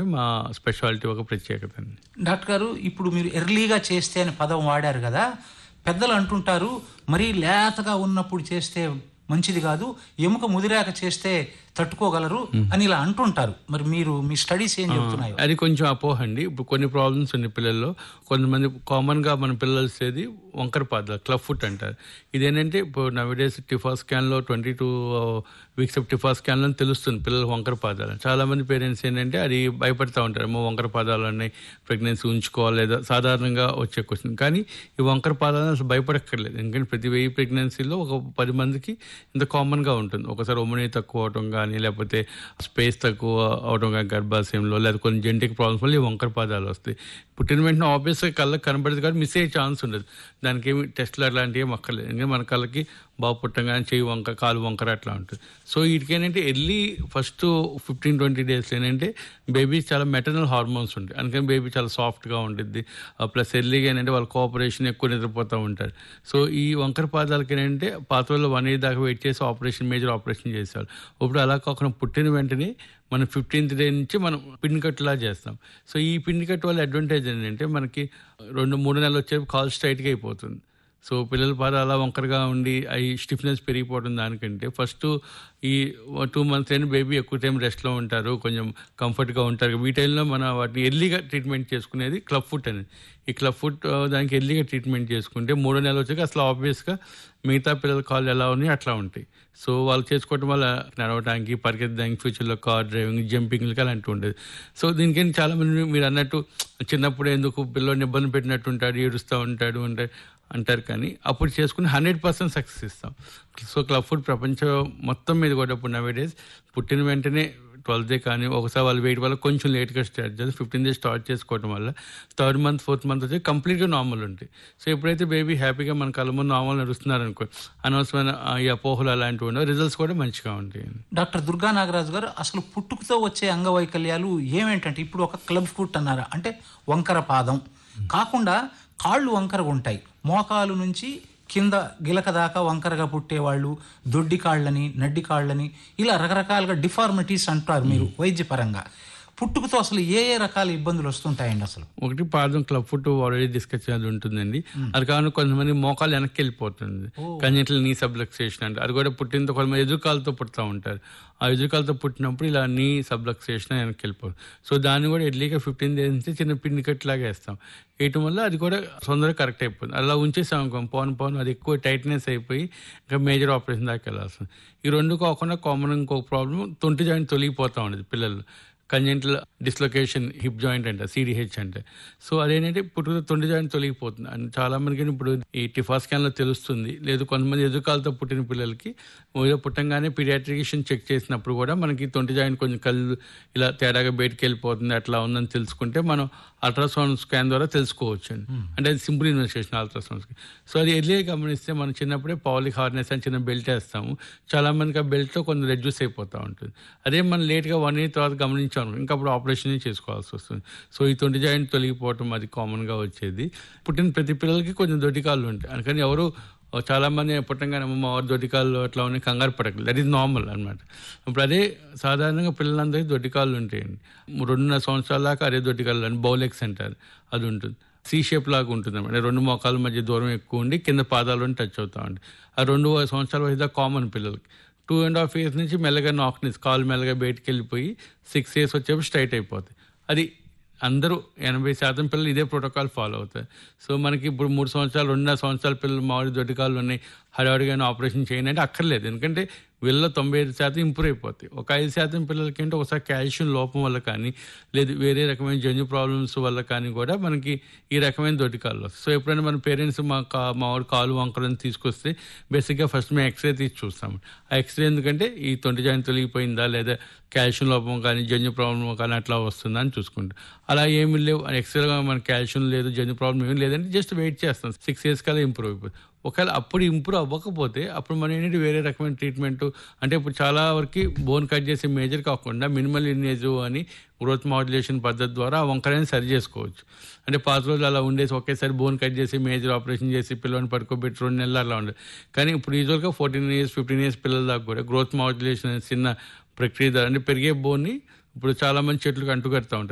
మా స్పెషాలిటీ ఒక ప్రత్యేకత అండి డాక్టర్ గారు ఇప్పుడు మీరు ఎర్లీగా చేస్తే అని పదం వాడారు కదా పెద్దలు అంటుంటారు మరీ లేతగా ఉన్నప్పుడు చేస్తే మంచిది కాదు ఎముక ముదిరాక చేస్తే తట్టుకోగలరు అని ఇలా అంటుంటారు మరి మీరు మీ స్టడీస్ ఏం చెప్తున్నాయో అది కొంచెం అపోహ అండి ఇప్పుడు కొన్ని ప్రాబ్లమ్స్ ఉన్నాయి పిల్లల్లో కొంతమంది కామన్ గా మన పిల్లలు వచ్చేది వంకర పాదాలు క్లబ్ ఫుట్ అంటారు ఇదేంటంటే ఇప్పుడు నవడేస్ టిఫా స్కాన్ లో twenty two weeks of TIFFA scan లో తెలుస్తుంది పిల్లలు వంకర పాదాలు చాలా మంది పేరెంట్స్ ఏంటంటే అది భయపడతా ఉంటారు ఏమో వంకర పాదాలు ఉన్నాయి ప్రెగ్నెన్సీ ఉంచుకోవాలి లేదా సాధారణంగా వచ్చే క్వశ్చన్ కానీ ఈ వంకర పాదాలను అసలు భయపడక్కర్లేదు ఎందుకంటే ప్రతి వెయ్యి ప్రెగ్నెన్సీలో ఒక పది మందికి ఇంత కామన్ గా ఉంటుంది ఒకసారి ఒమనీ తక్కువ అవటం కానీ లేకపోతే స్పేస్ తక్కువ అవడం కానీ గర్భాశయంలో లేదా కొన్ని జెంటిక్ ప్రాబ్లమ్స్ వల్ల ఈ వంకర పాదాలు వస్తాయి పుట్టిన వెంటనే ఆబ్వియస్గా కళ్ళకి కనబడదు కానీ మిస్ అయ్యే ఛాన్స్ ఉండదు దానికి ఏమి టెస్ట్లు అట్లాంటివి ఏమి అక్కర్లేదు ఎందుకంటే మన కళ్ళకి బాగా పుట్టంగానే చెయ్యి వంక కాలు వంకర అట్లా ఉంటుంది సో వీటికి ఏంటంటే early first fifteen twenty days ఏంటంటే బేబీ చాలా మెటర్నల్ హార్మోన్స్ ఉంటాయి అందుకని బేబీ చాలా సాఫ్ట్గా ఉంటుంది ప్లస్ ఎర్లీగా ఏంటంటే వాళ్ళ కోఆపరేషన్ ఎక్కువ నిద్రపోతూ ఉంటారు సో ఈ వంకర పాదాలకి ఏంటంటే పాత్రలో వన్ ఇయర్ దాకా వెయిట్ చేసి ఆపరేషన్ మేజర్ ఆపరేషన్ చేసేవాళ్ళు ఇప్పుడు అలా కాకుండా పుట్టిన వెంటనే మనం ఫిఫ్టీన్త్ డే నుంచి మనం పిండి కట్టులా చేస్తాం సో ఈ పిండి కట్టు వల్ల అడ్వాంటేజ్ ఏంటంటే మనకి రెండు మూడు నెలలు వచ్చే కాల్ స్ట్రైట్గా అయిపోతుంది సో పిల్లల పాద అలా వంకరగా ఉండి అవి స్టిఫ్నెస్ పెరిగిపోవడం దానికంటే ఫస్ట్ ఈ టూ మంత్స్ అయిన బేబీ ఎక్కువ టైం రెస్ట్లో ఉంటారు కొంచెం కంఫర్ట్గా ఉంటారు ఈ టైంలో మన వాటిని ఎర్లీగా ట్రీట్మెంట్ చేసుకునేది క్లబ్ ఫుట్ అనేది ఈ క్లబ్ ఫుట్ దానికి ఎర్లీగా ట్రీట్మెంట్ చేసుకుంటే మూడో నెలలు వచ్చాక అసలు ఆబ్వియస్గా మిగతా పిల్లల కాళ్ళు ఎలా ఉన్నాయి అట్లా ఉంటాయి సో వాళ్ళు చేసుకోవటం వల్ల నడవడానికి పరిగెత్తడానికి ఫ్యూచర్లో కార్ డ్రైవింగ్ జంపింగ్లకి అలాంటివి ఉండేది సో దీనికి చాలా మంది మీరు అన్నట్టు చిన్నప్పుడు ఎందుకు పిల్లోని ఇబ్బంది పెట్టినట్టు ఉంటాడు ఏడుస్తూ ఉంటాడు అంటే అంటారు కానీ అప్పుడు చేసుకుని హండ్రెడ్ పర్సెంట్ సక్సెస్ ఇస్తాం సో క్లబ్ ఫుడ్ ప్రపంచం మొత్తం మీద కూడా ఇప్పుడు నవే డేస్ పుట్టిన వెంటనే ట్వెల్త్ డే కానీ ఒకసారి వాళ్ళు వెయిట్ వల్ల కొంచెం లేట్గా స్టార్ట్ చేసి ఫిఫ్టీన్ డేస్ స్టార్ట్ చేసుకోవడం వల్ల థర్డ్ మంత్ ఫోర్త్ మంత్ వచ్చి కంప్లీట్గా నార్మల్ ఉంటాయి సో ఎప్పుడైతే బేబీ హ్యాపీగా మన కళ్ళ ముందు నార్మల్ నడుస్తున్నారు అనుకో అనవసరమైన ఆ, ఈ అపోహలు అలాంటివి ఉండవు రిజల్ట్స్ కూడా మంచిగా ఉంటాయి డాక్టర్ దుర్గా నాగరాజు గారు అసలు పుట్టుకతో వచ్చే అంగవైకల్యాలు ఏమేంటంటే ఇప్పుడు ఒక క్లబ్ ఫుట్ అన్నారా అంటే వంకర పాదం కాకుండా కాళ్ళు వంకరగా ఉంటాయి మోకాలు నుంచి కింద గిలక దాకా వంకరగా పుట్టేవాళ్ళు దొడ్డి కాళ్ళని నడ్డి కాళ్ళని ఇలా రకరకాలుగా డిఫార్మిటీస్ అంటారు మీరు వైద్యపరంగా పుట్టుకతో అసలు ఏ ఏ రకాల ఇబ్బందులు వస్తుంటాయండి అసలు ఒకటి పాదం క్లబ్ ఫుట్ ఆల్రెడీ డిస్కస్ చేయాలి ఉంటుందండి అది కాకుండా కొంతమంది మోకాలు వెనక్కి వెళ్ళిపోతుంది కన్యట్లు నీ సబ్లక్సేషన్ అంటే అది కూడా పుట్టినతో కొంతమంది ఎదురుకాలతో పుడతా ఉంటారు ఆ ఎదురుకాలతో పుట్టినప్పుడు ఇలా నీ సబ్లక్సేషన్ వెనక్కి వెళ్ళిపోతుంది సో దాన్ని కూడా ఎర్లీగా ఫిఫ్టీన్ డేస్ నుంచి చిన్న పిండి కట్టులాగా వేస్తాం వేయటం వల్ల అది కూడా తొందరగా కరెక్ట్ అయిపోతుంది అలా ఉంచేసాం అనుకో పవన్ పవన్ అది ఎక్కువ టైట్నెస్ అయిపోయి ఇంకా మేజర్ ఆపరేషన్ దాకా వెళ్ళాల్సింది ఈ రెండు కాకుండా కామన్ ఇంకొక ప్రాబ్లం తొంటి జాయింట్ తొలగిపోతా ఉండేది పిల్లలు కంజెంటల్ డిస్లొకేషన్ హిప్ జాయింట్ అంటే సిడిహెచ్ అంటే సో అదేంటంటే పుట్టుక తొండి జాయింట్ తొలగిపోతుంది అండ్ చాలా మందికి ఇప్పుడు ఈ టిఫా స్కాన్ లో తెలుస్తుంది లేదు కొంతమంది ఎదురుకాలతో పుట్టిన పిల్లలకి ఏదో పుట్టంగానే పీడియాట్రిషియన్ చెక్ చేసినప్పుడు కూడా మనకి తొంటి జాయింట్ కొంచెం కళ్ళు ఇలా తేడాగా బయటకు వెళ్ళిపోతుంది అట్లా ఉందని తెలుసుకుంటే మనం అల్ట్రాసౌండ్ స్కాన్ ద్వారా తెలుసుకోవచ్చు అండి అంటే అది simple investigation ultrasound scan so అది ఎర్లీగా గమనిస్తే మనం చిన్నప్పుడే పౌలిక్ హార్నెస్ అని చిన్న బెల్ట్ వేస్తాము చాలా మందికి ఆ బెల్ట్తో కొంచెం రెడ్యూస్ అయిపోతూ ఉంటుంది అదే మనం లేట్గా వన్ ఇయర్ తర్వాత గమనించాం అనుకో, ఇంకా అప్పుడు ఆపరేషన్ చేసుకోవాల్సి వస్తుంది సో ఈ తొంటి జాయింట్ తొలగిపోవటం అది కామన్గా వచ్చేది పుట్టిన ప్రతి పిల్లలకి కొంచెం దొడ్డికాళ్ళు ఉంటాయి అందుకని ఎవరు చాలా మంది పుట్టంగానే మా వారు దొడ్డికాళ్ళు అట్లా ఉన్నాయి కంగారు పడకలేదు దట్ ఈస్ నార్మల్ అనమాట ఇప్పుడు అదే సాధారణంగా పిల్లలందరికీ దొడ్డికాళ్ళు ఉంటాయండి రెండున్నర సంవత్సరాల దాకా అదే దొడ్డికాళ్ళు అని బౌలెక్స్ అంటారు అది ఉంటుంది సి షేప్ లాగా ఉంటుంది అనమాట రెండు మోకాల మధ్య దూరం ఎక్కువ ఉండి కింద పాదాలు టచ్ అవుతా ఉంటాయి ఆ రెండు సంవత్సరాల వయసు కామన్ పిల్లలకి టూ అండ్ హాఫ్ ఇయర్స్ నుంచి మెల్లగా నాక్నెస్ కాలు మెల్లగా బయటికి వెళ్ళిపోయి సిక్స్ ఇయర్స్ వచ్చేప్పుడు స్ట్రైట్ అయిపోతాయి అది అందరూ ఎనభై శాతం పిల్లలు ఇదే ప్రోటోకాల్ ఫాలో అవుతారు సో మనకి ఇప్పుడు మూడు సంవత్సరాలు రెండున్నర సంవత్సరాల పిల్లలు మామిడి దొడ్డికాళ్ళు ఉన్నాయి హడావుడిగానే ఆపరేషన్ చేయండి అంటే అక్కర్లేదు ఎందుకంటే వీళ్ళలో తొంభై ఐదు శాతం ఇంప్రూవ్ అయిపోతాయి ఒక ఐదు శాతం పిల్లలకి ఏంటంటే ఒకసారి కాల్షియం లోపం వల్ల కానీ లేదు వేరే రకమైన జన్యు ప్రాబ్లమ్స్ వల్ల కానీ కూడా మనకి ఈ రకమైన దొడ్డికాళ్ళు వస్తాయి సో ఎప్పుడైనా మన పేరెంట్స్ మా కా మా వాడు కాలు వంకరని తీసుకొస్తే బేసిక్గా ఫస్ట్ మేము ఎక్స్రే తీసి చూస్తాము ఆ ఎక్స్రే ఎందుకంటే ఈ తొంటి జాయింట్ తొలగిపోయిందా లేదా కాల్షియం లోపం కానీ జన్యు ప్రాబ్లం కానీ అట్లా వస్తుందా అని చూసుకుంటాం అలా ఏమి లేవు ఎక్స్రేగా మన కాల్షియం లేదు జన్యు ప్రాబ్లం ఏమి లేదంటే జస్ట్ వెయిట్ చేస్తాం సిక్స్ ఇయర్స్ కల్లా ఇంప్రూవ్ అయిపోతుంది ఒకవేళ అప్పుడు ఇంప్రూవ్ అవ్వకపోతే అప్పుడు మనం ఏంటంటే వేరే రకమైన ట్రీట్మెంట్ అంటే ఇప్పుడు చాలా వరకు బోన్ కట్ చేసే మేజర్ కాకుండా మినిమల్ ఇన్నేజ్ అని గ్రోత్ మాడ్యులేషన్ పద్ధతి ద్వారా ఆ వంకరని సరి చేసుకోవచ్చు అంటే పాత రోజులు అలా ఉండేసి ఒకేసారి బోన్ కట్ చేసి మేజర్ ఆపరేషన్ చేసి పిల్లల్ని పడుకోబెట్టి రెండు నెలలు అలా ఉండేది కానీ ఇప్పుడు యూజువల్గా ఫోర్టీన్ ఇయర్స్ ఫిఫ్టీన్ ఇయర్స్ పిల్లల దాకా కూడా గ్రోత్ మాడ్యులేషన్ అనే చిన్న ప్రక్రియ ద్వారా అంటే పెరిగే బోన్ని ఇప్పుడు చాలా మంది చెట్లకు అంటుకడతా ఉంటారు